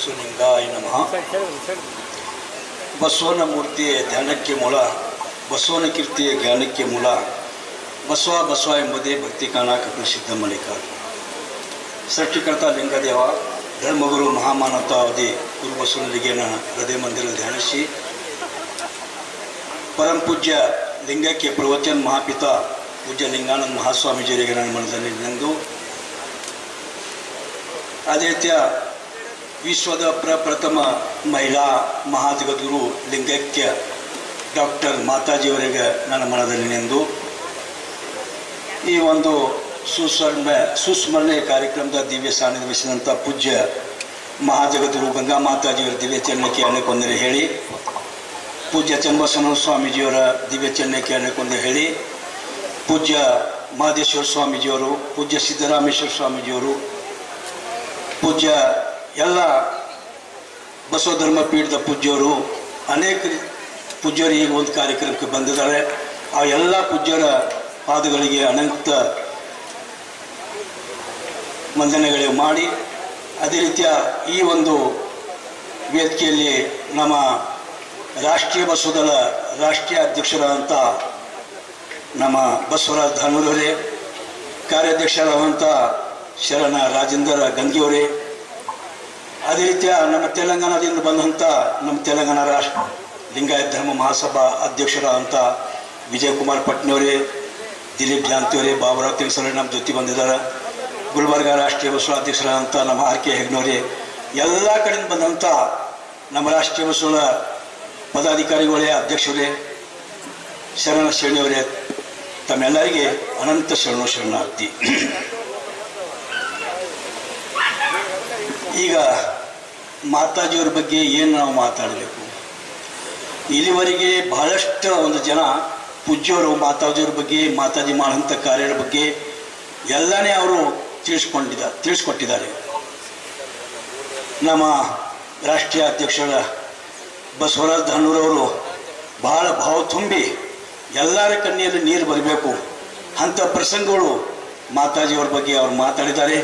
ಬಸವಲಿಂಗಾಯ ನಮಃ ಬಸವನ ಮೂರ್ತಿಯ ಧ್ಯಾನಕ್ಕೆ ಮೂಲ ಬಸವನ ಕೀರ್ತಿಯ ಜ್ಞಾನಕ್ಕೆ ಮೂಲ ಬಸವ ಬಸವ ಎಂಬುದೇ ಭಕ್ತಿ ಕಾಣಕ ಪ್ರಸಿದ್ಧ ಮಲಿಕ ಸೃಷ್ಟಿಕರ್ತ ಲಿಂಗದೇವ ಧರ್ಮಗುರು ಮಹಾಮಾನವತಾವಧಿ ಗುರು ಬಸವನಿಗೆ ನನ್ನ ಹೃದಯ ಮಂದಿರ ಧ್ಯಾನಿಸಿ ಪರಂ ಪೂಜ್ಯ ಲಿಂಗಕ್ಕೆ ಪ್ರವಚನ ಮಹಾಪಿತ ಪೂಜ್ಯ ಲಿಂಗಾನಂದ ಮಹಾಸ್ವಾಮೀಜಿಯವರಿಗೆ ನನ್ನ ಮನದಲ್ಲಿ ನಂದು ಅದೇ ರೀತಿಯ ವಿಶ್ವದ ಪ್ರಪ್ರಥಮ ಮಹಿಳಾ ಮಹಾಜಗದ್ಗುರು ಲಿಂಗೈಕ್ಯ ಡಾಕ್ಟರ್ ಮಾತಾಜಿಯವರಿಗೆ ನನ್ನ ಮನದಲ್ಲಿ ನೆಂದು ಈ ಒಂದು ಸುಸ್ಮರಣ ಸುಸ್ಮರಣೆ ಕಾರ್ಯಕ್ರಮದ ದಿವ್ಯ ಸಾನ್ನಿಧ್ಯ ವಹಿಸಿದಂಥ ಪೂಜ್ಯ ಮಹಾಜಗದ್ಗುರು ಗಂಗಾ ಮಾತಾಜಿಯವರ ದಿವ್ಯ ಚರಣಕ್ಕೆ ಅನೇಕೊಂದರೆ ಹೇಳಿ ಪೂಜ್ಯ ಚನ್ನಬಸವ ಸ್ವಾಮೀಜಿಯವರ ದಿವ್ಯ ಚರಣಕ್ಕೆ ಅನೇಕೊಂದರೆ ಹೇಳಿ ಪೂಜ್ಯ ಮಹದೇಶ್ವರ ಸ್ವಾಮೀಜಿಯವರು ಪೂಜ್ಯ ಸಿದ್ದರಾಮೇಶ್ವರ ಸ್ವಾಮೀಜಿಯವರು ಪೂಜ್ಯ ಎಲ್ಲ ಬಸವ ಧರ್ಮ ಪೀಠದ ಪೂಜ್ಯರು ಅನೇಕ ಪೂಜ್ಯರು ಈಗ ಒಂದು ಕಾರ್ಯಕ್ರಮಕ್ಕೆ ಬಂದಿದ್ದಾರೆ ಆ ಎಲ್ಲ ಪೂಜ್ಯರ ಪಾದಗಳಿಗೆ ಅನಂತ ವಂದನೆಗಳು ಮಾಡಿ ಅದೇ ರೀತಿಯ ಈ ಒಂದು ವೇದಿಕೆಯಲ್ಲಿ ನಮ್ಮ ರಾಷ್ಟ್ರೀಯ ಬಸವದಳ ರಾಷ್ಟ್ರೀಯ ಅಧ್ಯಕ್ಷರಾದಂಥ ನಮ್ಮ ಬಸವರಾಜ್ ಧಾನೂರವರೇ ಕಾರ್ಯಾಧ್ಯಕ್ಷರಾದಂಥ ಶರಣ ರಾಜೇಂದ್ರ ಗಂಗಿಯವರೇ ಅದೇ ರೀತಿಯ ನಮ್ಮ ತೆಲಂಗಾಣದಿಂದ ಬಂದಂಥ ನಮ್ಮ ತೆಲಂಗಾಣ ರಾಷ್ಟ್ರ ಲಿಂಗಾಯತ ಧರ್ಮ ಮಹಾಸಭಾ ಅಧ್ಯಕ್ಷರಾದಂಥ ವಿಜಯಕುಮಾರ್ ಪಟ್ನಿಯವರೇ ದಿಲೀಪ್ ಜಾಂತಿಯವರೇ ಬಾಬುರಾವ್ ತಿನ್ಸರೇ ನಮ್ಮ ಜೊತೆ ಬಂದಿದ್ದಾರೆ ಗುಲ್ಬರ್ಗ ರಾಷ್ಟ್ರೀಯ ಬಸವ ಅಧ್ಯಕ್ಷರಾದಂಥ ನಮ್ಮ ಆರ್ ಕೆ ಹೆಗ್ನವರೇ ಎಲ್ಲ ಕಡೆಯಿಂದ ಬಂದಂಥ ನಮ್ಮ ರಾಷ್ಟ್ರೀಯ ಬಸವಳ ಪದಾಧಿಕಾರಿಗಳೇ ಅಧ್ಯಕ್ಷರೇ ಶರಣ ಶರಣಿಯವರೇ ತಮ್ಮೆಲ್ಲರಿಗೆ ಅನಂತ ಶರಣು ಶರಣಾರ್ಥಿ ಈಗ ಮಾತಾಜಿಯವ್ರ ಬಗ್ಗೆ ಏನು ನಾವು ಮಾತಾಡಬೇಕು ಇಲ್ಲಿವರೆಗೆ ಬಹಳಷ್ಟು ಒಂದು ಜನ ಪೂಜ್ಯವರು ಮಾತಾಜಿಯವ್ರ ಬಗ್ಗೆ ಮಾತಾಜಿ ಮಾಡೋಂಥ ಕಾರ್ಯದ ಬಗ್ಗೆ ಎಲ್ಲನೇ ಅವರು ತಿಳಿಸ್ಕೊಂಡಿದ್ದಾರೆ ತಿಳಿಸ್ಕೊಟ್ಟಿದ್ದಾರೆ ನಮ್ಮ ರಾಷ್ಟ್ರೀಯ ಅಧ್ಯಕ್ಷರ ಬಸವರಾಜ್ ಧನ್ನೂರವರು ಬಹಳ ಭಾವ ತುಂಬಿ ಎಲ್ಲರ ಕಣ್ಣಿಯಲ್ಲಿ ನೀರು ಬರಬೇಕು ಅಂಥ ಪ್ರಸಂಗಗಳು ಮಾತಾಜಿಯವ್ರ ಬಗ್ಗೆ ಅವರು ಮಾತಾಡಿದ್ದಾರೆ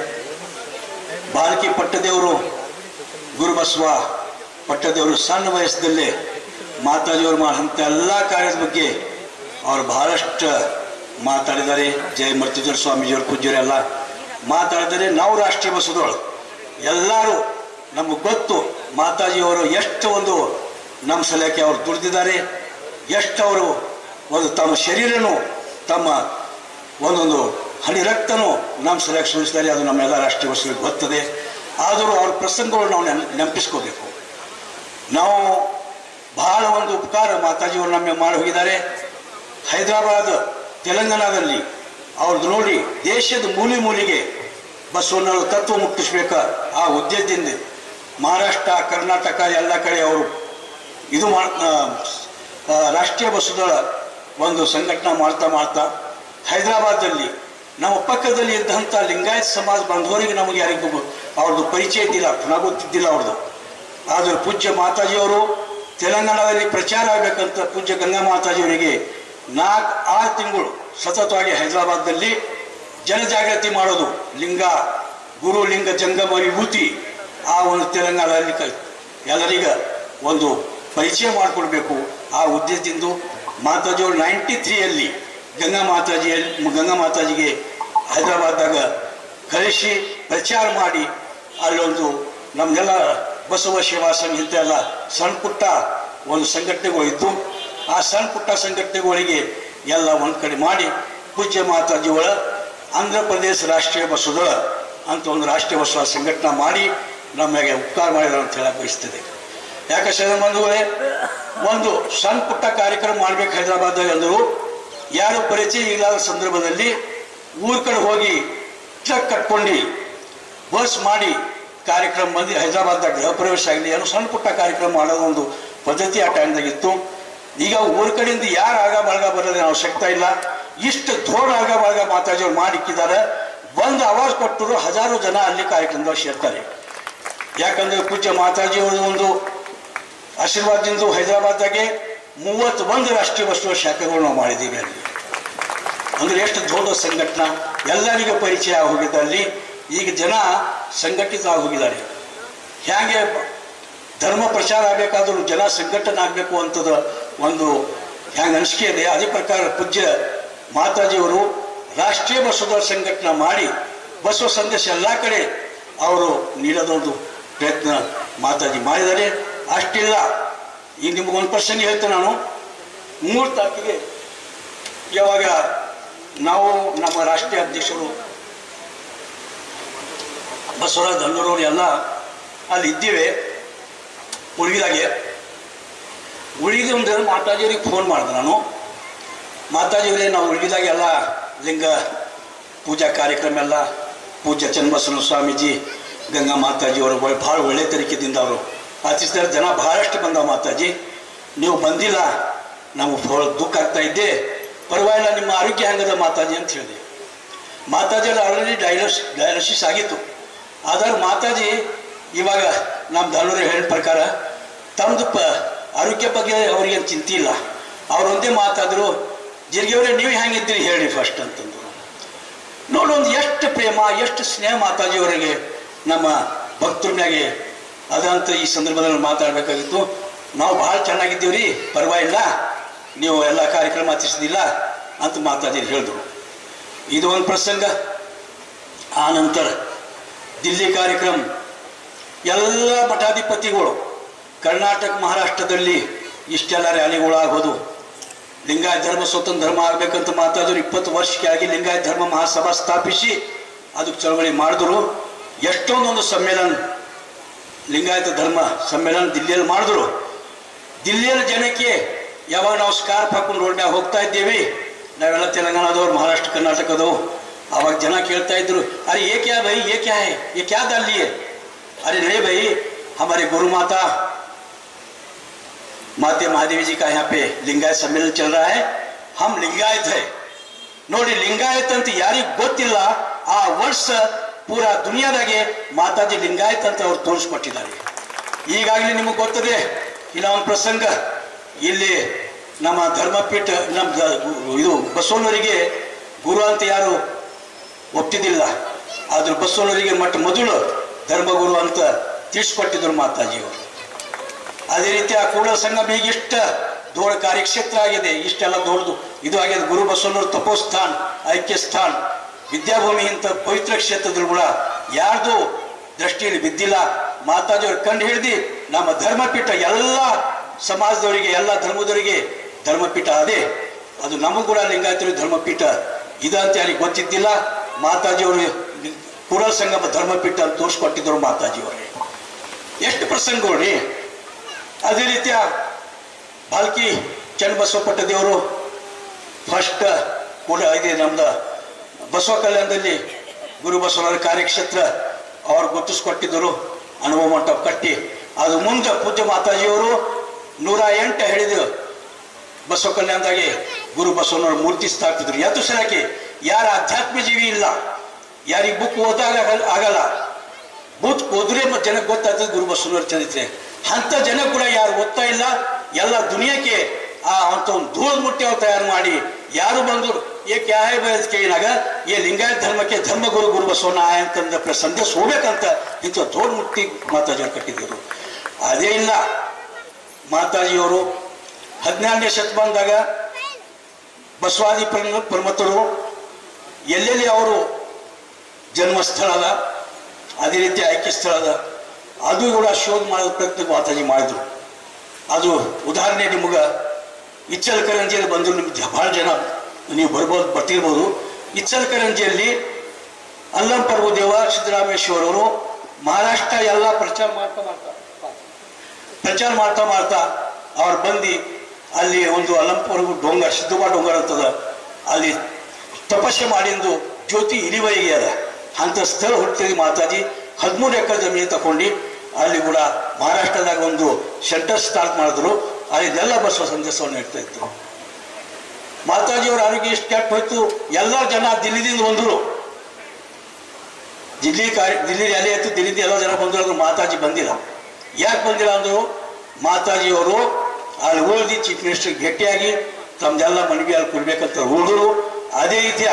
ಬಾಲಕಿ ಪಟ್ಟದೇವರು ಗುರುಬಸವ ಪಟ್ಟದೇವರು ಸಣ್ಣ ವಯಸ್ಸದಲ್ಲೇ ಮಾತಾಜಿಯವರು ಮಾಡೋಂಥ ಎಲ್ಲ ಕಾರ್ಯದ ಬಗ್ಗೆ ಅವರು ಬಹಳಷ್ಟು ಮಾತಾಡಿದ್ದಾರೆ ಜಯ ಮರ್ತಿಜರ ಸ್ವಾಮೀಜಿಯವರು ಪೂಜ್ಯರೆಲ್ಲ ಮಾತಾಡಿದರೆ ನಾವು ರಾಷ್ಟ್ರೀಯ ಬಸದೋಳು ಎಲ್ಲರೂ ನಮಗೆ ಗೊತ್ತು ಮಾತಾಜಿಯವರು ಎಷ್ಟು ಒಂದು ನಮ್ಮ ಸಲಕ್ಕೆ ಅವರು ದುಡಿದಿದ್ದಾರೆ ಎಷ್ಟು ಅವರು ಒಂದು ತಮ್ಮ ಶರೀರನೂ ತಮ್ಮ ಒಂದೊಂದು ಹನಿ ರಕ್ತನೂ ನಮ್ಮ ಸಲಕ್ಕೆ ಸುರಿಸಿದ್ದಾರೆ ಅದು ನಮ್ಮೆಲ್ಲ ರಾಷ್ಟ್ರೀಯ ಬಸವಿಗೆ ಗೊತ್ತದೆ ಆದರೂ ಅವ್ರ ಪ್ರಸಂಗಗಳು ನಾವು ನೆನ್ ನೆನಪಿಸ್ಕೋಬೇಕು ನಾವು ಬಹಳ ಒಂದು ಉಪಕಾರ ಮಾತಾಜಿಯವರು ನಮಗೆ ಮಾಡಿ ಹೋಗಿದ್ದಾರೆ ಹೈದರಾಬಾದ್ ತೆಲಂಗಾಣದಲ್ಲಿ ಅವ್ರದ್ದು ನೋಡಿ ದೇಶದ ಮೂಲೆ ಮೂಲೆಗೆ ಬಸವಣ್ಣವರು ತತ್ವ ಮುಟ್ಟಿಸ್ಬೇಕ ಆ ಉದ್ದೇಶದಿಂದ ಮಹಾರಾಷ್ಟ್ರ ಕರ್ನಾಟಕ ಎಲ್ಲ ಕಡೆ ಅವರು ಇದು ಮಾ ಆ, ಆ, ರಾಷ್ಟ್ರೀಯ ಬಸವದಳ ಒಂದು ಸಂಘಟನೆ ಮಾಡ್ತಾ ಮಾಡ್ತಾ ಹೈದರಾಬಾದಲ್ಲಿ ನಮ್ಮ ಪಕ್ಕದಲ್ಲಿ ಇದ್ದಂಥ ಲಿಂಗಾಯತ್ ಸಮಾಜ ಬಂಧುವರಿಗೆ ನಮಗೆ ಯಾರಿಗೂ ಗೊ- ಅವ್ರದ್ದು ಪರಿಚಯ ಇದ್ದಿಲ್ಲ ಪುನಃ ಗೊತ್ತಿದ್ದಿಲ್ಲ ಅವ್ರದ್ದು ಆದರೆ ಪೂಜ್ಯ ಮಾತಾಜಿಯವರು ತೆಲಂಗಾಣದಲ್ಲಿ ಪ್ರಚಾರ ಆಗಬೇಕಂತ ಪೂಜ್ಯ ಗಂಗಾ ಮಾತಾಜಿಯವರಿಗೆ ನಾಲ್ಕು ಆರು ತಿಂಗಳು ಸತತವಾಗಿ ಹೈದರಾಬಾದ್ನಲ್ಲಿ ಜನಜಾಗೃತಿ ಮಾಡೋದು ಲಿಂಗ ಗುರು ಲಿಂಗ ಜಂಗಮ ವಿಭೂತಿ ಆ ಒಂದು ತೆಲಂಗಾಣದಲ್ಲಿ ಕ ಎಲ್ಲರಿಗ ಒಂದು ಪರಿಚಯ ಮಾಡಿಕೊಡ್ಬೇಕು ಆ ಉದ್ದೇಶದಿಂದ ಮಾತಾಜಿಯವರು ನೈಂಟಿ ತ್ರೀಯಲ್ಲಿ ಗಂಗಾ ಮಾತಾಜಿಯಲ್ಲಿ ಗಂಗಾ ಮಾತಾಜಿಗೆ ಹೈದರಾಬಾದ್ದಾಗ ಕಳಿಸಿ ಪ್ರಚಾರ ಮಾಡಿ ಅಲ್ಲೊಂದು ನಮ್ದೆಲ್ಲ ಬಸವ ಸೇವಾ ಸಂಘ ಇಂತೆಲ್ಲ ಸಣ್ಣ ಪುಟ್ಟ ಒಂದು ಸಂಘಟನೆಗಳು ಇದ್ದು ಆ ಸಣ್ಣ ಪುಟ್ಟ ಸಂಘಟನೆಗಳಿಗೆ ಎಲ್ಲ ಒಂದು ಕಡೆ ಮಾಡಿ ಪೂಜ್ಯ ಮಾತಾಜಿಗಳ ಆಂಧ್ರ ಪ್ರದೇಶ ರಾಷ್ಟ್ರೀಯ ಬಸವದಳ ಅಂತ ಒಂದು ರಾಷ್ಟ್ರೀಯ ಬಸವ ಸಂಘಟನೆ ಮಾಡಿ ನಮಗೆ ಉಪಕಾರ ಮಾಡಿದ್ರು ಅಂತ ಹೇಳಕ್ ಬಯಸ್ತದೆ ಯಾಕೆ ಶರಣ ಬಂಧುಗಳೇ ಒಂದು ಸಣ್ಣ ಪುಟ್ಟ ಕಾರ್ಯಕ್ರಮ ಮಾಡ್ಬೇಕು ಹೈದರಾಬಾದ್ದಾಗ ಅಂದರು ಯಾರು ಪರಿಚಯ ಇಲ್ಲದ ಸಂದರ್ಭದಲ್ಲಿ ಊರ್ ಕಡೆ ಹೋಗಿ ಟ್ರಕ್ ಕಟ್ಕೊಂಡು ಬಸ್ ಮಾಡಿ ಕಾರ್ಯಕ್ರಮ ಬಂದು ಹೈದರಾಬಾದ್ದಾಗ ಗೃಹ ಪ್ರವೇಶ ಆಗಲಿ ಏನೋ ಸಣ್ಣ ಪುಟ್ಟ ಕಾರ್ಯಕ್ರಮ ಮಾಡೋದು ಒಂದು ಪದ್ಧತಿ ಆ ಟೈಮ್ದಾಗಿತ್ತು ಈಗ ಊರ ಕಡೆಯಿಂದ ಯಾರು ಆಗ ಬಳಗ ಬರೋದೇ ನಾವು ಶಕ್ತ ಇಲ್ಲ ಇಷ್ಟು ದೊಡ್ಡ ಆಗ ಬಳಗ ಮಾತಾಜಿಯವ್ರು ಮಾಡಿಕ್ಕಿದ್ದಾರೆ ಬಂದು ಆವಾಜ್ ಕೊಟ್ಟರು ಹಜಾರು ಜನ ಅಲ್ಲಿ ಕಾರ್ಯಕ್ರಮದಲ್ಲಿ ಸೇರ್ತಾರೆ ಯಾಕಂದ್ರೆ ಪೂಜ್ಯ ಮಾತಾಜಿಯವ್ರದ್ದು ಒಂದು ಆಶೀರ್ವಾದದಿಂದ ಹೈದರಾಬಾದ್ದಾಗೆ ಮೂವತ್ತು ಒಂದು ರಾಷ್ಟ್ರೀಯ ವಸ್ತು ಶಾಖೆಗಳು ನಾವು ಮಾಡಿದ್ದೀವಿ ಅಲ್ಲಿ ಅಂದ್ರೆ ಎಷ್ಟು ದೊಡ್ಡ ಸಂಘಟನಾ ಎಲ್ಲರಿಗೂ ಪರಿಚಯ ಹೋಗಿದ್ದ ಅಲ್ಲಿ ಈಗ ಜನ ಸಂಘಟಿತ ಹೋಗಿದ್ದಾರೆ ಹೇಗೆ ಧರ್ಮ ಪ್ರಚಾರ ಆಗಬೇಕಾದ್ರೂ ಜನ ಸಂಘಟನೆ ಆಗಬೇಕು ಅಂತದ ಒಂದು ಹೆಂಗೆ ಅನಿಸಿಕೆ ಇದೆ ಅದೇ ಪ್ರಕಾರ ಪೂಜ್ಯ ಮಾತಾಜಿಯವರು ರಾಷ್ಟ್ರೀಯ ಬಸವದಳ ಸಂಘಟನೆ ಮಾಡಿ ಬಸವ ಸಂದೇಶ ಎಲ್ಲ ಕಡೆ ಅವರು ನೀಡೋದೊಂದು ಪ್ರಯತ್ನ ಮಾತಾಜಿ ಮಾಡಿದ್ದಾರೆ ಅಷ್ಟಿಲ್ಲ ಈಗ ನಿಮಗೊಂದು ಪ್ರಸಂಗ ಹೇಳ್ತೇನೆ ನಾನು ಮೂರು ತಾರೀಕಿಗೆ ಯಾವಾಗ ನಾವು ನಮ್ಮ ರಾಷ್ಟ್ರೀಯ ಅಧ್ಯಕ್ಷರು ಬಸವರಾಜ್ ದಲ್ಲೂರವ್ರು ಎಲ್ಲ ಅಲ್ಲಿ ಇದ್ದೀವಿ ಉಳಿದಾಗೆ ಉಳಿದ ಒಂದು ಮಾತಾಜಿಯವ್ರಿಗೆ ಫೋನ್ ಮಾಡಿದೆ ನಾನು ಮಾತಾಜಿಯವರೇ ನಾವು ಉಳಿದಾಗೆಲ್ಲ ಲಿಂಗ ಪೂಜಾ ಕಾರ್ಯಕ್ರಮ ಎಲ್ಲ ಪೂಜ್ಯ ಚನ್ನಬಸವ ಸ್ವಾಮೀಜಿ ಗಂಗಾ ಮಾತಾಜಿಯವರು ಭಾಳ ಒಳ್ಳೆ ತರೀಕೆದಿಂದ ಅವರು ಆಚರಿಸಿದ್ದಾರೆ ಜನ ಬಹಳಷ್ಟು ಬಂದವ ಮಾತಾಜಿ ನೀವು ಬಂದಿಲ್ಲ ನಮಗೆ ಭಾಳ ದುಃಖ ಆಗ್ತಾ ಇದ್ದೆ ಪರವಾಗಿಲ್ಲ ನಿಮ್ಮ ಆರೋಗ್ಯ ಹೆಂಗದ ಮಾತಾಜಿ ಅಂತ ಹೇಳಿದೆ ಮಾತಾಜಿ ಆಲ್ರೆಡಿ ಡಯಾಲಿಸ್ ಡಯಾಲಿಸಿಸ್ ಆಗಿತ್ತು ಆದ್ರೆ ಮಾತಾಜಿ ಇವಾಗ ನಮ್ಮ ದಾನೂರು ಹೇಳಿದ ಪ್ರಕಾರ ತಮ್ಮದು ಪ ಆರೋಗ್ಯ ಬಗ್ಗೆ ಅವ್ರಿಗೇನು ಚಿಂತೆ ಇಲ್ಲ ಅವ್ರು ಒಂದೇ ಮಾತಾದ್ರು ಜಿರ್ಗಿಯವರೇ ನೀವು ಹೆಂಗಿದ್ದೀರಿ ಹೇಳಿ ಫಸ್ಟ್ ಅಂತಂದ್ರು ನೋಡು ಒಂದು ಎಷ್ಟು ಪ್ರೇಮ ಎಷ್ಟು ಸ್ನೇಹ ಮಾತಾಜಿಯವರಿಗೆ ನಮ್ಮ ಭಕ್ತರ ಮ್ಯಾಗೆ ಅದಂತ ಈ ಸಂದರ್ಭದಲ್ಲಿ ಮಾತಾಡಬೇಕಾಗಿತ್ತು ನಾವು ಭಾಳ ಚೆನ್ನಾಗಿದ್ದೀವ್ರಿ ಪರವಾಗಿಲ್ಲ ನೀವು ಎಲ್ಲ ಕಾರ್ಯಕ್ರಮ ಆಚರಿಸಿದಿಲ್ಲ ಅಂತ ಮಾತಾಡಿ ಹೇಳಿದ್ರು ಇದು ಒಂದು ಪ್ರಸಂಗ ಆ ನಂತರ ದಿಲ್ಲಿ ಕಾರ್ಯಕ್ರಮ ಎಲ್ಲ ಮಠಾಧಿಪತಿಗಳು ಕರ್ನಾಟಕ ಮಹಾರಾಷ್ಟ್ರದಲ್ಲಿ ಇಷ್ಟೆಲ್ಲ ರ್ಯಾಲಿಗಳು ಆಗೋದು ಲಿಂಗಾಯತ ಧರ್ಮ ಸ್ವತಂತ್ರ ಧರ್ಮ ಆಗ್ಬೇಕಂತ ಮಾತಾಡಿದ್ರು ಇಪ್ಪತ್ತು ವರ್ಷಕ್ಕೆ ಆಗಿ ಲಿಂಗಾಯತ ಧರ್ಮ ಮಹಾಸಭಾ ಸ್ಥಾಪಿಸಿ ಅದಕ್ಕೆ ಚಳವಳಿ ಮಾಡಿದ್ರು ಎಷ್ಟೊಂದೊಂದು ಸಮ್ಮೇಳನ ಲಿಂಗಾಯತ ಧರ್ಮ ಸಮ್ಮೇಳನ ದಿಲ್ಲಿಯಲ್ಲಿ ಮಾಡಿದ್ರು ದಿಲ್ಲಿಯಲ್ಲಿ ಜನಕ್ಕೆ ಯಾವಾಗ ನಾವು ಸ್ಕಾರ್ಫ್ ಹಾಕೊಂಡು ರೋಡ್ ಮ್ಯಾಗ ಹೋಗ್ತಾ ಇದ್ದೀವಿ ನಾವೆಲ್ಲ ತೆಲಂಗಾಣದವ್ರು ಮಹಾರಾಷ್ಟ್ರ ಕರ್ನಾಟಕದವು ಅವಾಗ ಜನ ಕೇಳ್ತಾ ಇದ್ರು ಅರೆ ये क्या भाई ये क्या है ये क्या डाल लिए अरे नहीं भाई हमारे गुरु माता माते महादेवी जी का यहाँ पे लिंगायत सम्मेलन चल रहा है हम लिंगायत है ನೋಡಿ ಲಿಂಗಾಯತ್ ಅಂತ ಯಾರಿಗೆ ಗೊತ್ತಿಲ್ಲ ಆ ವರ್ಷ ಪೂರಾ ದುನಿಯಾದಾಗೆ ಮಾತಾಜಿ ಲಿಂಗಾಯತ್ ಅಂತ ಅವ್ರು ತೋರಿಸ್ಕೊಟ್ಟಿದ್ದಾರೆ ಈಗಾಗಲೇ ನಿಮಗೆ ಗೊತ್ತದೆ ಇಲ್ಲ ಒಂದು ಪ್ರಸಂಗ ಇಲ್ಲಿ ನಮ್ಮ ಧರ್ಮಪೀಠ ನಮ್ಮ ದ- ಇದು ಬಸವಣ್ಣವರಿಗೆ ಗುರು ಅಂತ ಯಾರು ಒಪ್ತಿದ್ದಿಲ್ಲ ಆದ್ರೆ ಬಸವಣ್ಣವರಿಗೆ ಮಟ್ಟ ಮೊದಲು ಧರ್ಮಗುರು ಅಂತ ತಿಳಿಸ್ಕೊಟ್ಟಿದ್ರು ಮಾತಾಜಿಯವರು ಅದೇ ರೀತಿ ಆ ಕೂಡಲ ಸಂಗಮ ಈಗ ಇಷ್ಟ ದೊಡ್ಡ ಕಾರ್ಯಕ್ಷೇತ್ರ ಆಗಿದೆ ಇಷ್ಟೆಲ್ಲ ದೊಡ್ಡದು ಇದು ಆಗಿದೆ ಗುರು ಬಸವಣ್ಣವ್ರ ತಪೋಸ್ಥಾನ್ ಐಕ್ಯ ಸ್ಥಾನ್ ವಿದ್ಯಾಭೂಮಿ ಇಂಥ ಪವಿತ್ರ ಕ್ಷೇತ್ರದಲ್ಲಿ ಕೂಡ ಯಾರ್ದು ದೃಷ್ಟಿಯಲ್ಲಿ ಬಿದ್ದಿಲ್ಲ ಮಾತಾಜಿಯವ್ರು ಕಂಡು ಹಿಡಿದು ನಮ್ಮ ಧರ್ಮಪೀಠ ಎಲ್ಲ ಸಮಾಜದವರಿಗೆ ಎಲ್ಲ ಧರ್ಮದವರಿಗೆ ಧರ್ಮಪೀಠ ಅದೇ ಅದು ನಮಗೂ ಕೂಡ ಲಿಂಗಾಯತರಿಗೆ ಧರ್ಮಪೀಠ ಇದು ಅಂತ ಯಾರಿಗೆ ಗೊತ್ತಿದ್ದಿಲ್ಲ ಮಾತಾಜಿಯವರು ಕೂಡಲ ಸಂಗಮ ಧರ್ಮಪೀಠ ಅಂತ ತೋರಿಸ್ಕೊಟ್ಟಿದ್ರು ಮಾತಾಜಿಯವರೇ ಎಷ್ಟು ಪ್ರಸಂಗಗಳು ರೀ ಅದೇ ರೀತಿಯ ಬಾಲ್ಕಿ ಚನ್ನಬಸವಪಟ್ಟ ದೇವರು ಫಸ್ಟ್ ಕೂಡ ಇದೆ ನಮ್ದು ಬಸವ ಕಲ್ಯಾಣದಲ್ಲಿ ಗುರು ಬಸವರ ಕಾರ್ಯಕ್ಷೇತ್ರ ಅವ್ರು ಗುರುತಿಸ್ಕೊಟ್ಟಿದ್ದರು ಅನುಭವ ಮಂಟಪ ಕಟ್ಟಿ ಅದು ಮುಂದೆ ಪೂಜ್ಯ ಮಾತಾಜಿಯವರು ನೂರ ಎಂಟು ಹೇಳಿದ್ರು ಬಸವ ಕಲ್ಯಾಣದಾಗೆ ಗುರು ಬಸವನವ್ರ ಮೂರ್ತಿ ಸ್ಥಾಪಿದ್ರು ಯಾತು ಸರಕ್ಕೆ ಯಾರ ಅಧ್ಯಾತ್ಮ ಜೀವಿ ಇಲ್ಲ ಯಾರಿಗೆ ಬುಕ್ ಓದಾಗ ಆಗಲ್ಲ ಬುಕ್ ಓದ್ರೆ ಮತ್ತೆ ಜನಕ್ಕೆ ಗೊತ್ತಾಗ್ತದೆ ಗುರು ಬಸವನವ್ರ ಚರಿತ್ರೆ ಅಂತ ಜನ ಕೂಡ ಯಾರು ಓದ್ತಾ ಇಲ್ಲ ಎಲ್ಲ ದುನಿಯಾಕ್ಕೆ ಆ ಅಂತ ಒಂದು ಧೂಳು ಮುಟ್ಟಿ ಅವ್ರು ತಯಾರು ಮಾಡಿ ಯಾರು ಬಂದ್ರು ಏ ಕ್ಯಾ ಹೈ ಬೈ ಅಂತ ಕೇಳಿದಾಗ ಏ ಲಿಂಗಾಯತ ಧರ್ಮಕ್ಕೆ ಧರ್ಮಗುರು ಗುರು ಬಸವಣ್ಣ ಆಯ ಅಂತಂದ ಪ್ರ- ಸಂದೇಶ ಹೋಗ್ಬೇಕಂತ ಇಂಥ ಧೂಳು ಮುಟ್ಟಿ ಮಾತಾಜಿಯವ್ರು ಕಟ್ಟಿದ್ರು ಅದೇ ಇಲ್ಲ ಮಾತಾಜಿಯವರು ಹದಿನಾರನೇ ಶತಮಾನದಾಗ ಬಸವಾದಿ ಪ್ರಮ ಪ್ರಮತರು ಎಲ್ಲೆಲ್ಲಿ ಅವರು ಜನ್ಮಸ್ಥಳ ಅದ ಅದೇ ರೀತಿ ಆಯ್ಕೆ ಸ್ಥಳ ಅದ ಅದು ಕೂಡ ಶೋಧ ಮಾಡೋ ಪ್ರಯತ್ನ ಮಾತಾಜಿ ಮಾಡಿದ್ರು ಅದು ಉದಾಹರಣೆ ನಿಮ್ಗೆ ಇಚ್ಚಲಕರಂಜಿಯಲ್ಲಿ ಬಂದರು ನಿಮ್ಗೆ ಭಾಳ ಜನ ನೀವು ಬರ್ಬೋದು ಬರ್ತಿರ್ಬೋದು ಇಚ್ಚಲಕರಂಜಿಯಲ್ಲಿ ಅಲ್ಲಂ ಪ್ರಭುದೇವ ಸಿದ್ದರಾಮೇಶ್ವರ ಅವರು ಮಹಾರಾಷ್ಟ್ರ ಎಲ್ಲ ಪ್ರಚಾರ ಮಾಡ್ತಾ ಮಾಡ್ತಾ ಪ್ರಚಾರ ಮಾಡ್ತಾ ಮಾಡ್ತಾ ಅವ್ರು ಬಂದು ಅಲ್ಲಿ ಒಂದು ಅಲಂಪುರ ಡೊಂಗರ್ ಸಿದ್ಧಬಾ ಡೊಂಗರ್ ಅಂತದ ಅಲ್ಲಿ ತಪಸ್ಸೆ ಮಾಡಿಂದು ಜ್ಯೋತಿ ಇಲಿವೈಗೆ ಅದ ಅಂತ ಸ್ಥಳ ಹುಟ್ಟಿದ ಮಾತಾಜಿ ಹದಿಮೂರು ಎಕರೆ ಜಮೀನು ತಗೊಂಡು ಅಲ್ಲಿ ಕೂಡ ಮಹಾರಾಷ್ಟ್ರದಾಗ ಒಂದು ಸೆಂಟರ್ ಸ್ಟಾರ್ಟ್ ಮಾಡಿದ್ರು ಅಲ್ಲಿದೆಲ್ಲ ಬಸವ ಸಂದೇಶವನ್ನು ನೀಡ್ತಾ ಇತ್ತು ಮಾತಾಜಿಯವರ ಆರೋಗ್ಯ ಎಷ್ಟು ಕೆಟ್ಟ ಹೋಯ್ತು ಎಲ್ಲ ಜನ ದಿಲ್ಲಿದಿಂದ ಬಂದರು ದಿಲ್ಲಿ ಕಾರ್ಯ ದಿಲ್ಲಿ ರ್ಯಾಲಿ ಆಯ್ತು ದಿಲ್ಲಿಂದ ಎಲ್ಲ ಜನ ಬಂದರು ಅದು ಮಾತಾಜಿ ಬಂದಿಲ್ಲ ಯಾಕೆ ಬಂದಿಲ್ಲ ಅಂದರು ಮಾತಾಜಿಯವರು ಅಲ್ಲಿ ಉಳಿದು ಚೀಫ್ ಮಿನಿಸ್ಟರ್ ಭೇಟಿಯಾಗಿ ತಮ್ದೆಲ್ಲ ಮನವಿ ಅಲ್ಲಿ ಕೊಡ್ಬೇಕಂತ ಉಳಿದ್ರು ಅದೇ ರೀತಿಯ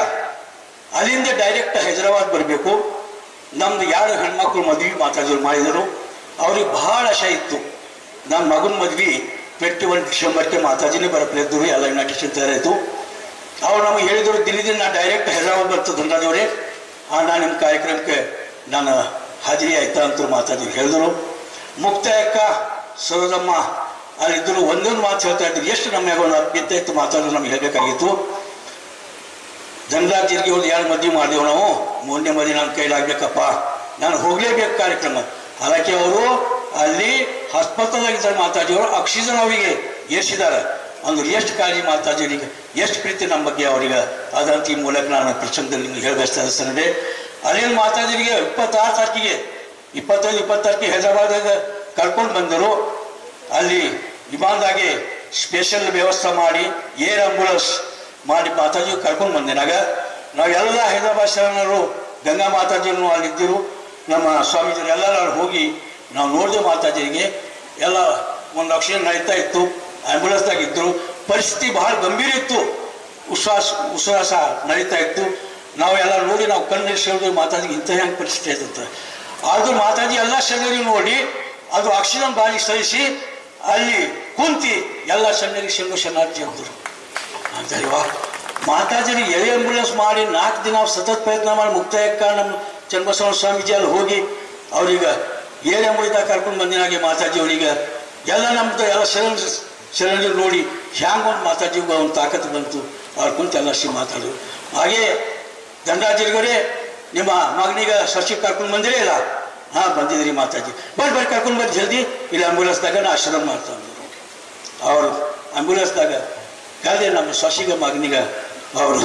ಅಲ್ಲಿಂದ ಡೈರೆಕ್ಟ್ ಹೈದರಾಬಾದ್ ಬರಬೇಕು ನಮ್ದು ಯಾರು ಹೆಣ್ಮಕ್ಳು ಮದುವೆ ಮಾತಾಜಿಯವ್ರು ಮಾಡಿದರು ಅವ್ರಿಗೆ ಬಹಳ ಆಶೆ ಇತ್ತು ನನ್ನ ಮಗನ ಮದ್ವಿ ಟ್ವೆಂಟಿ ಒನ್ ಡಿಸೆಂಬರ್ಗೆ ಮಾತಾಜಿನೇ ಬರಪ್ಲಿದ್ದರು ಎಲ್ಲ ಇನ್ವಿಟೇಷನ್ ತಯಾರಾಯಿತು ಅವ್ರು ನಮಗೆ ಹೇಳಿದ್ರು ದಿನದಿಂದ ನಾ ಡೈರೆಕ್ಟ್ ಹೈದರಾಬಾದ್ ಬರ್ತು ದಂಡಾದವರೇ ಆ ನಾನು ನಿಮ್ಮ ಕಾರ್ಯಕ್ರಮಕ್ಕೆ ನಾನು ಹಾಜರಿ ಆಯ್ತಾ ಅಂತ ಮಾತಾಡಿ ಹೇಳಿದ್ರು ಮುಕ್ತಾಯಕ್ಕ ಸರೋದಮ್ಮ ಅಲ್ಲಿದ್ದರು ಒಂದೊಂದು ಮಾತು ಹೇಳ್ತಾ ಇದ್ರು ಎಷ್ಟು ನಮ್ಮ ಮ್ಯಾಗ ಇತ್ತು ಮಾತಾಡೋದು ನಮ್ಗೆ ಹೇಳಬೇಕಾಗಿತ್ತು ಧನರಾಜ್ ಜಿರ್ಗಿ ಒಂದು ಎರಡು ಮದುವೆ ಮಾಡಿದೆವು ನಾವು ಮೂರನೇ ಮದುವೆ ನನ್ನ ಕೈಲಾಗ್ಬೇಕಪ್ಪ ನಾನು ಹೋಗಲೇಬೇಕು ಕಾರ್ಯಕ್ರಮ ಹಾಲಾಕಿ ಅವರು ಅಲ್ಲಿ ಆಸ್ಪತ್ರೆದಾಗಿದ್ದಾರೆ ಮಾತಾಜಿಯವರು ಆಕ್ಸಿಜನ್ ಅವರಿಗೆ ಏರ್ಸಿದ್ದಾರೆ ಅಂದ್ರೆ ಎಷ್ಟು ಕಾಳಜಿ ಮಾತಾಜಿಯವರಿಗೆ ಎಷ್ಟು ಪ್ರೀತಿ ನಮ್ಮ ಬಗ್ಗೆ ಅವರಿಗೆ ಅದಂತ ಈ ಮೂಲಕ ನಾನು ಪ್ರಸಂಗದಲ್ಲಿ ನಿಮ್ಗೆ ಹೇಳಬಯಸ್ತಾ ಇದ್ದೇನೆ ಅಲ್ಲಿನ ಮಾತಾಜಿರಿಗೆ ಇಪ್ಪತ್ತಾರು ತಾರೀಕಿಗೆ ಇಪ್ಪತ್ತೈದು ಇಪ್ಪತ್ತಾರಕ್ಕೆ ಹೈದರಾಬಾದಾಗ ಕರ್ಕೊಂಡು ಬಂದರು ಅಲ್ಲಿ ವಿಮಾನದಾಗೆ ಸ್ಪೆಷಲ್ ವ್ಯವಸ್ಥೆ ಮಾಡಿ ಏರ್ ಆಂಬುಲೆನ್ಸ್ ಮಾಡಿ ಮಾತಾಜಿ ಕರ್ಕೊಂಡು ಬಂದಿನಾಗ ನಾವೆಲ್ಲ ಹೈದರಾಬಾದ್ ಶರಣರು ಗಂಗಾ ಮಾತಾಜಿಯನ್ನು ಅಲ್ಲಿದ್ದರು ನಮ್ಮ ಸ್ವಾಮೀಜಿಯರು ಎಲ್ಲರೂ ಅಲ್ಲಿ ಹೋಗಿ ನಾವು ನೋಡಿದೆ ಮಾತಾಜಿಗೆ ಎಲ್ಲ ಒಂದು ಆಕ್ಸಿಜನ್ ನಡೀತಾ ಇತ್ತು ಆಂಬ್ಯುಲೆನ್ಸ್ದಾಗ ಇದ್ದರು ಪರಿಸ್ಥಿತಿ ಬಹಳ ಗಂಭೀರ ಇತ್ತು ಉಶ್ವಾಸ ಉಶ್ವಾಸ ನಡೀತಾ ಇತ್ತು ನಾವು ಎಲ್ಲ ನೋಡಿ ನಾವು ಕಣ್ಣು ಹೇಳಿದ್ವಿ ಮಾತಾಜಿಗೆ ಇಂಥ ಹೆಂಗೆ ಪರಿಸ್ಥಿತಿ ಆಯ್ತಂತ ಆದ್ರೂ ಮಾತಾಜಿ ಎಲ್ಲ ಶರಣರಿಗೆ ನೋಡಿ ಅದು ಆಕ್ಸಿಜನ್ ಬಾಗಿ ಸಹಿಸಿ ಅಲ್ಲಿ ಕುಂತಿ ಎಲ್ಲ ಶರಣರಿಗೆ ಶರಣು ಶರಣಾರ್ಥಿ ಅಂದರು ಅಂತಲ್ವಾ ಮಾತಾಜಿಗೆ ಎಳೆ ಆಂಬುಲೆನ್ಸ್ ಮಾಡಿ ನಾಲ್ಕು ದಿನ ಸತತ ಪ್ರಯತ್ನ ಮಾಡಿ ಮುಕ್ತಾಯಕ್ಕ ನಮ್ಮ ಚನ್ನಬಸವ ಸ್ವಾಮೀಜಿ ಅಲ್ಲಿ ಹೋಗಿ ಅವ್ರಿಗೆ ಏರ್ ಆಂಬುಲೆನ್ಸ್ದಾಗ ಕರ್ಕೊಂಡು ಬಂದಿನಾಗೆ ಮಾತಾಜಿ ಅವರಿಗೆ ಎಲ್ಲ ನಮ್ದು ಎಲ್ಲ ಶರಣ ಶರಣರು ನೋಡಿ ಹ್ಯಾಂಗ ಒಂದು ಮಾತಾಜಿಗೆ ಒಂದು ತಾಕತ್ತು ಬಂತು ಅವ್ರು ಕುಂತು ಎಲ್ಲ ಸಿ ಮಾತಾಡಿದ್ರು ಹಾಗೆ ದಂಡಾಜಿರಿಗರೇ ನಿಮ್ಮ ಮಗನಿಗೆ ಸಸಿ ಕರ್ಕೊಂಡು ಬಂದಿರೇ ಇಲ್ಲ ಹಾಂ ಬಂದಿದ್ರಿ ಮಾತಾಜಿ ಬರ್ರಿ ಬರ್ರಿ ಕರ್ಕೊಂಡು ಬಂದು ಜಲ್ದಿ ಇಲ್ಲಿ ಆಂಬುಲೆನ್ಸ್ದಾಗ ನಾ ಆಶ್ರಮ ಮಾಡ್ತಾ ಅಂದರು ಅವರು ಆಂಬುಲೆನ್ಸ್ದಾಗ ಕಾದೆ ನಮ್ಮ ಸೊಸಿಗ ಮಗನಿಗ ಅವರು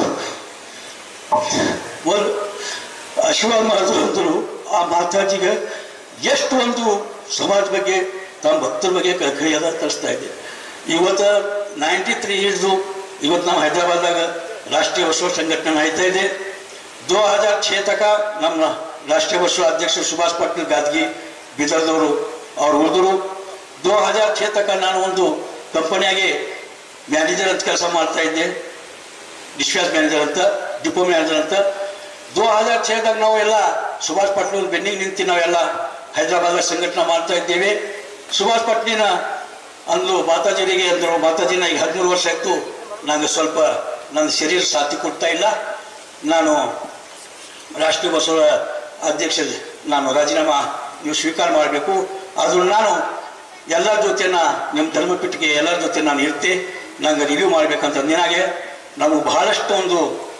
ಒಂದು ಆಶೀರ್ವಾದ ಮಾಡಿದ್ರು ಅಂದರು ಆ ಮಾತಾಜಿಗೆ ಎಷ್ಟು ಒಂದು ಸಮಾಜ ಬಗ್ಗೆ ತಮ್ಮ ಭಕ್ತರ ಬಗ್ಗೆ ಕೈಯಾದ ತರಿಸ್ತಾ ಇದೆ ಇವತ್ತು ನೈಂಟಿ ತ್ರೀ ಇಯರ್ಸು ಇವತ್ತು ನಮ್ಮ ಹೈದರಾಬಾದಾಗ ರಾಷ್ಟ್ರೀಯ ಬಸವ ಸಂಘಟನೆ ನಡೀತಾ ಇದೆ ದೋ ಹಜಾರ್ ಛೇ ತಕ ನಮ್ಮ ರಾಷ್ಟ್ರೀಯ ಬಸವ ಅಧ್ಯಕ್ಷ ಸುಭಾಷ್ ಪಾಟೀಲ್ ಗಾದ್ಗಿ ಬೀದರ್ದವರು ಅವ್ರು ಉಳಿದ್ರು ದೋ ಹಜಾರ್ ಛೇ ತಕ ನಾನು ಒಂದು ಕಂಪನಿಯಾಗೆ ಮ್ಯಾನೇಜರ್ ಅಂತ ಕೆಲಸ ಮಾಡ್ತಾ ಇದ್ದೆ ಡಿಸ್ಪ್ಯಾಚ್ ಮ್ಯಾನೇಜರ್ ಅಂತ ಡಿಪೋ ಮ್ಯಾನೇಜರ್ ಅಂತ ದೋ ಹಜಾರ್ ಛೇದಾಗ ನಾವು ಎಲ್ಲ ಸುಭಾಷ್ ಪಾಟೀಲ್ ಬೆನ್ನಿಗೆ ನಿಂತು ನಾವೆಲ್ಲ ಹೈದರಾಬಾದ್ ಸಂಘಟನೆ ಮಾಡ್ತಾ ಇದ್ದೇವೆ ಸುಭಾಷ್ ಪಾಟೀಲಿನ ಅಂದು ಮಾತಾಜಿಯವರಿಗೆ ಅಂದರು ಮಾತಾಜಿನ ಈಗ ಹದಿಮೂರು ವರ್ಷ ಆಯಿತು ನನಗೆ ಸ್ವಲ್ಪ ನನ್ನ ಶರೀರ ಸಾಥಿ ಕೊಡ್ತಾ ಇಲ್ಲ ನಾನು ರಾಷ್ಟ್ರೀಯ ಬಸವ ಅಧ್ಯಕ್ಷ ನಾನು ರಾಜೀನಾಮಾ ನೀವು ಸ್ವೀಕಾರ ಮಾಡಬೇಕು ಆದರೂ ನಾನು ಎಲ್ಲರ ಜೊತೆನ ನಿಮ್ಮ ಧರ್ಮಪೀಠಕ್ಕೆ ಎಲ್ಲರ ಜೊತೆ ನಾನು ಇರ್ತೆ ನಂಗೆ ರಿವ್ಯೂ ಮಾಡ್ಬೇಕಂತ ಅಂದಿನಾಗೆ ನಮಗೆ ಬಹಳಷ್ಟು ಒಂದು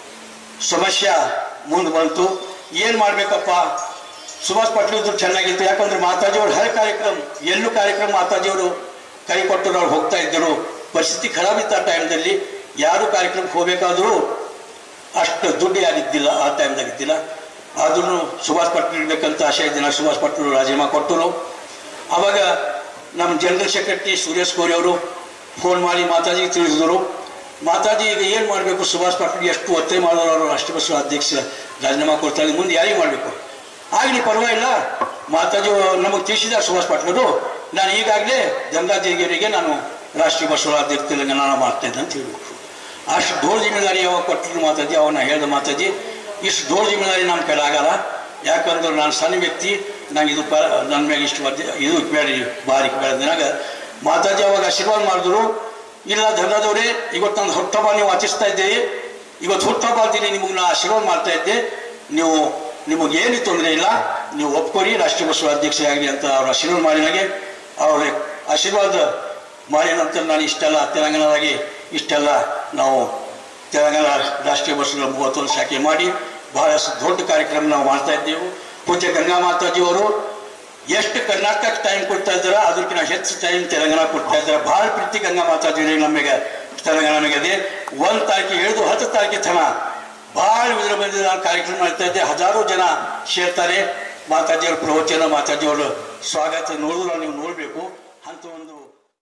ಸಮಸ್ಯೆ ಮುಂದೆ ಬಂತು ಏನು ಮಾಡಬೇಕಪ್ಪ ಸುಭಾಷ್ ಪಾಟೀಲ್ ಇದ್ರು ಚೆನ್ನಾಗಿತ್ತು ಯಾಕಂದ್ರೆ ಮಾತಾಜಿಯವರು ಹರ ಕಾರ್ಯಕ್ರಮ ಎಲ್ಲೂ ಕಾರ್ಯಕ್ರಮ ಮಾತಾಜಿಯವರು ಕೈ ಕೊಟ್ಟರು ಅವ್ರು ಹೋಗ್ತಾ ಇದ್ದರು ಪರಿಸ್ಥಿತಿ ಖರಾಬ್ ಇತ್ತು ಆ ಟೈಮ್ದಲ್ಲಿ ಯಾರು ಕಾರ್ಯಕ್ರಮಕ್ಕೆ ಹೋಗಬೇಕಾದ್ರೂ ಅಷ್ಟು ದುಡ್ಡು ಯಾರಿದ್ದಿಲ್ಲ ಆ ಟೈಮ್ದಾಗ ಇದ್ದಿಲ್ಲ ಆದ್ರೂ ಸುಭಾಷ್ ಪಾಟೀಲ್ ಇರ್ಬೇಕಂತ ಆಶೆ ಇದ್ದಿನ ಸುಭಾಷ್ ಪಾಟೀಲ್ ರಾಜೀನಾಮಾ ಕೊಟ್ಟರು ಆವಾಗ ನಮ್ಮ ಜನರಲ್ ಸೆಕ್ರೆಟರಿ ಸುರೇಶ್ ಕೋರಿ ಅವರು ಫೋನ್ ಮಾಡಿ ಮಾತಾಜಿಗೆ ತಿಳಿಸಿದರು ಮಾತಾಜಿ ಈಗ ಏನು ಮಾಡಬೇಕು ಸುಭಾಷ್ ಪಾಟೀಲ್ ಎಷ್ಟು ಒತ್ತಾಯ ಮಾಡೋರು ಅವರು ರಾಷ್ಟ್ರೀಯ ಬಸವ ಅಧ್ಯಕ್ಷ ರಾಜೀನಾಮಾ ಕೊಡ್ತಾರೆ ಮುಂದೆ ಯಾರಿಗೆ ಮಾಡಬೇಕು ಆಗಲಿ ಪರವಾಗಿಲ್ಲ ಮಾತಾಜಿ ನಮಗೆ ತಿಳಿಸಿದ ಸುಭಾಷ್ ಪಾಟೀಲರು ನಾನು ಈಗಾಗಲೇ ಗಂಗಾದೇವಿಯವರಿಗೆ ನಾನು ರಾಷ್ಟ್ರೀಯ ಬಸವ ಅಧ್ಯಕ್ಷ ತೆಲಂಗಾಣ ಮಾಡ್ತಾ ಇದ್ದೆ ಅಂತ ಹೇಳ್ಬಿಟ್ರು ಅಷ್ಟು ದೊಡ್ಡ ಜಿಮ್ಮೆದಾರಿ ಯಾವಾಗ ಕೊಟ್ಟರು ಮಾತಾಜಿ ಅವನ್ನ ಹೇಳ್ದ ಮಾತಾಜಿ ಇಷ್ಟು ದೊಡ್ಡ ಜಿಮ್ಮೆದಾರಿ ನಮ್ಮ ಕೈಲಿ ಆಗಲ್ಲ ಯಾಕಂದ್ರೆ ನಾನು ಸಣ್ಣ ವ್ಯಕ್ತಿ ನಂಗೆ ಇದು ಪ ನನ್ನ ಮ್ಯಾಗ ಇಷ್ಟು ವರ್ದಿ ಇದು ಬೇಡಿ ಬಾರಿಕೆ ಬೆಳೆದಿನಾಗ ಮಾತಾಜಿ ಅವಾಗ ಆಶೀರ್ವಾದ ಮಾಡಿದ್ರು ಇಲ್ಲ ಧರ್ಮದವರೇ ಇವತ್ತು ನಾನು ಹುಟ್ಟಹಬ್ಬ ನೀವು ಆಚರಿಸ್ತಾ ಇದ್ದೀರಿ ಇವತ್ತು ಹುಟ್ಟಹಬ್ಬ ಅಂತೀನಿ ನಿಮಗೆ ನಾನು ಆಶೀರ್ವಾದ ಮಾಡ್ತಾ ಇದ್ದೆ ನೀವು ನಿಮಗೆ ಏನು ತೊಂದರೆ ಇಲ್ಲ ನೀವು ಒಪ್ಕೊರಿ ರಾಷ್ಟ್ರೀಯ ಬಸವ ಅಧ್ಯಕ್ಷ ಆಗಲಿ ಅಂತ ಅವ್ರು ಆಶೀರ್ವಾದ ಮಾಡಿದಾಗೆ ಅವ್ರ ಆಶೀರ್ವಾದ ಮಾಡಿದ ನಂತರ ನಾನು ಇಷ್ಟೆಲ್ಲ ತೆಲಂಗಾಣದಾಗೆ ಇಷ್ಟೆಲ್ಲ ನಾವು ತೆಲಂಗಾಣ ರಾಷ್ಟ್ರೀಯ ಬಸ್ಗಳ ಮೂವತ್ತೊಂದು ಶಾಖೆ ಮಾಡಿ ಬಹಳಷ್ಟು ದೊಡ್ಡ ಕಾರ್ಯಕ್ರಮ ನಾವು ಮಾಡ್ತಾ ಇದ್ದೇವೆ ಪೂಜ್ಯ ಗಂಗಾ ಮಾತಾಜಿಯವರು ಎಷ್ಟು ಕರ್ನಾಟಕ ಟೈಮ್ ಕೊಡ್ತಾ ಇದ್ದಾರ ಅದಕ್ಕಿಂತ ಹೆಚ್ಚು ಟೈಮ್ ತೆಲಂಗಾಣ ಕೊಡ್ತಾ ಇದ್ದಾರೆ ಭಾಳ ಪ್ರೀತಿ ಗಂಗಾ ಮಾತಾಜಿ ನಮಗೆ ತೆಲಂಗಾಣ ನಮಗೆ ಒಂದು ತಾರೀಕಿಗೆ ಹಿಡಿದು ಹತ್ತು ತಾರೀಕಿಗೆ ತನ ಭಾಳ ವಿಜೃಂಭಣೆಯಿಂದ ನಾನು ಕಾರ್ಯಕ್ರಮ ಮಾಡ್ತಾ ಇದ್ದೆ ಹಜಾರು ಜನ ಸೇರ್ತಾರೆ ಮಾತಾಜಿಯವರ ಪ್ರವಚನ ಮಾತಾಜಿಯವರ ಸ್ವಾಗತ ನೋಡಿದ್ರೆ ನೀವು ನೋಡಬೇಕು ಅಂತ ಒಂದು